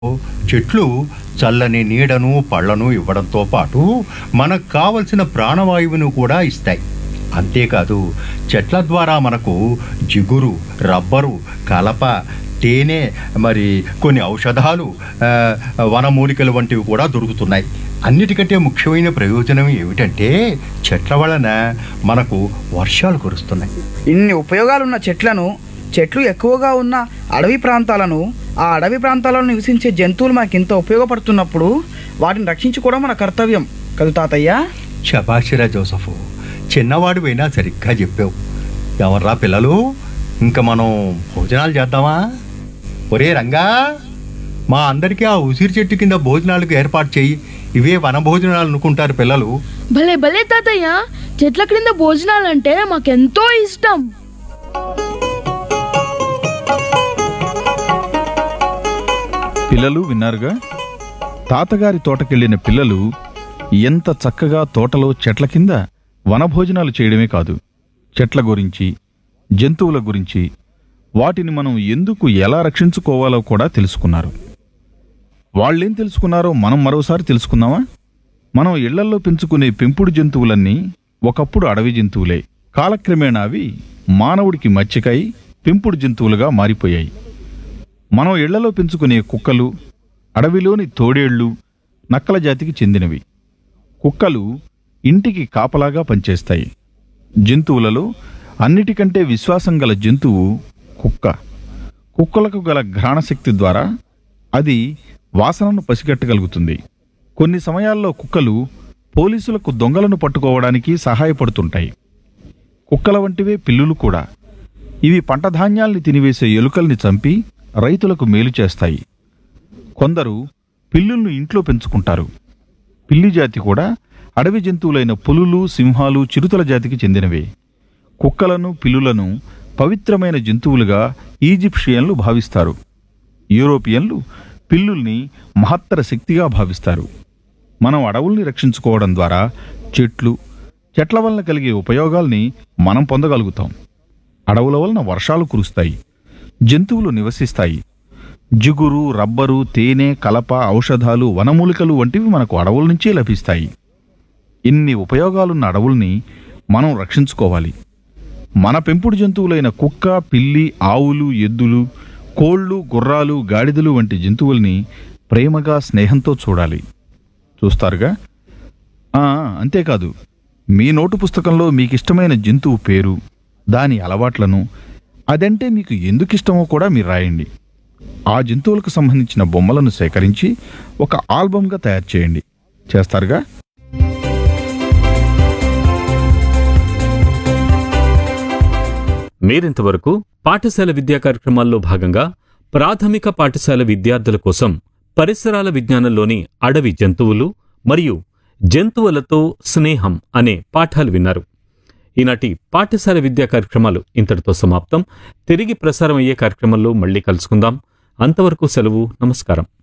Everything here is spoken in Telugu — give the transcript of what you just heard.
చెట్లు చల్లని నీడను పళ్ళను ఇవ్వడంతో పాటు మనకు కావలసిన ప్రాణవాయువును కూడా ఇస్తాయి అంతేకాదు చెట్ల ద్వారా మనకు జిగురు రబ్బరు కలప తేనె మరి కొన్ని ఔషధాలు ఆ, వనమూలికలు వంటివి కూడా దొరుకుతున్నాయి అన్నిటికంటే ముఖ్యమైన ప్రయోజనం ఏమిటంటే చెట్ల వలన మనకు వర్షాలు కురుస్తున్నాయి ఇన్ని ఉపయోగాలున్న చెట్లను చెట్లు ఎక్కువగా ఉన్న అడవి ప్రాంతాలను ఆ అడవి ప్రాంతాలలో నివసించే జంతువులు మనకి ఇంత ఉపయోగపడుతున్నప్పుడు వాటిని రక్షించుకోవడం మన కర్తవ్యం కదా తాతయ్య శబాషిరా జోసఫు చిన్నవాడివైనా సరిగ్గా చెప్పావు ఎవర్రా పిల్లలు ఇంకా మనం భోజనాలు చేద్దామా ఒరే రంగా మా అందరికీ ఆ ఉసిరి చెట్టు కింద భోజనాలకు ఏర్పాటు చేయి ఇవే వన భోజనాలు అనుకుంటారు పిల్లలు భలే భలే తాతయ్య చెట్ల క్రింద భోజనాలంటే మాకెంతో ఇష్టం పిల్లలు విన్నారుగా తాతగారి తోటకెళ్ళిన పిల్లలు ఎంత చక్కగా తోటలో చెట్ల కింద వనభోజనాలు చేయడమే కాదు చెట్ల గురించి జంతువుల గురించి వాటిని మనం ఎందుకు ఎలా రక్షించుకోవాలో కూడా తెలుసుకున్నారు వాళ్ళేం తెలుసుకున్నారో మనం మరోసారి తెలుసుకుందామా మనం ఇళ్లల్లో పెంచుకునే పెంపుడు జంతువులన్నీ ఒకప్పుడు అడవి జంతువులే కాలక్రమేణా అవి మానవుడికి మచ్చికై పెంపుడు జంతువులుగా మారిపోయాయి మనం ఇళ్లలో పెంచుకునే కుక్కలు అడవిలోని తోడేళ్లు నక్కల జాతికి చెందినవి కుక్కలు ఇంటికి కాపలాగా పనిచేస్తాయి జంతువులలో అన్నిటికంటే విశ్వాసం గల జంతువు కుక్క కుక్కలకు గల ఘ్రాణశక్తి ద్వారా అది వాసనను పసిగట్టగలుగుతుంది కొన్ని సమయాల్లో కుక్కలు పోలీసులకు దొంగలను పట్టుకోవడానికి సహాయపడుతుంటాయి కుక్కల వంటివే పిల్లులు కూడా ఇవి పంట ధాన్యాల్ని తినివేసే ఎలుకల్ని చంపి రైతులకు మేలు చేస్తాయి కొందరు పిల్లుల్ని ఇంట్లో పెంచుకుంటారు పిల్లి జాతి కూడా అడవి జంతువులైన పులులు సింహాలు చిరుతల జాతికి చెందినవే కుక్కలను పిల్లులను పవిత్రమైన జంతువులుగా ఈజిప్షియన్లు భావిస్తారు యూరోపియన్లు పిల్లుల్ని మహత్తర శక్తిగా భావిస్తారు మనం అడవుల్ని రక్షించుకోవడం ద్వారా చెట్లు చెట్ల వలన కలిగే ఉపయోగాల్ని మనం పొందగలుగుతాం అడవుల వలన వర్షాలు కురుస్తాయి జంతువులు నివసిస్తాయి జిగురు రబ్బరు తేనె కలప ఔషధాలు వనమూలికలు వంటివి మనకు అడవుల నుంచే లభిస్తాయి ఇన్ని ఉపయోగాలున్న అడవుల్ని మనం రక్షించుకోవాలి మన పెంపుడు జంతువులైన కుక్క పిల్లి ఆవులు ఎద్దులు కోళ్ళు గుర్రాలు గాడిదలు వంటి జంతువుల్ని ప్రేమగా స్నేహంతో చూడాలి చూస్తారుగా ఆ, అంతేకాదు మీ నోటు పుస్తకంలో మీకిష్టమైన జంతువు పేరు దాని అలవాట్లను అదంటే మీకు ఎందుకిష్టమో కూడా మీరు రాయండి ఆ జంతువులకు సంబంధించిన బొమ్మలను సేకరించి ఒక ఆల్బమ్గా తయారు చేయండి చేస్తారుగా మీరింతవరకు పాఠశాల విద్యా కార్యక్రమాల్లో భాగంగా ప్రాథమిక పాఠశాల విద్యార్థుల కోసం పరిసరాల విజ్ఞానంలోని అడవి జంతువులు మరియు జంతువులతో స్నేహం అనే పాఠాలు విన్నారు ఈనాటి పాఠశాల విద్యా కార్యక్రమాలు ఇంతటితో సమాప్తం తిరిగి ప్రసారం అయ్యే కార్యక్రమంలో మళ్ళీ కలుసుకుందాం అంతవరకు సెలవు నమస్కారం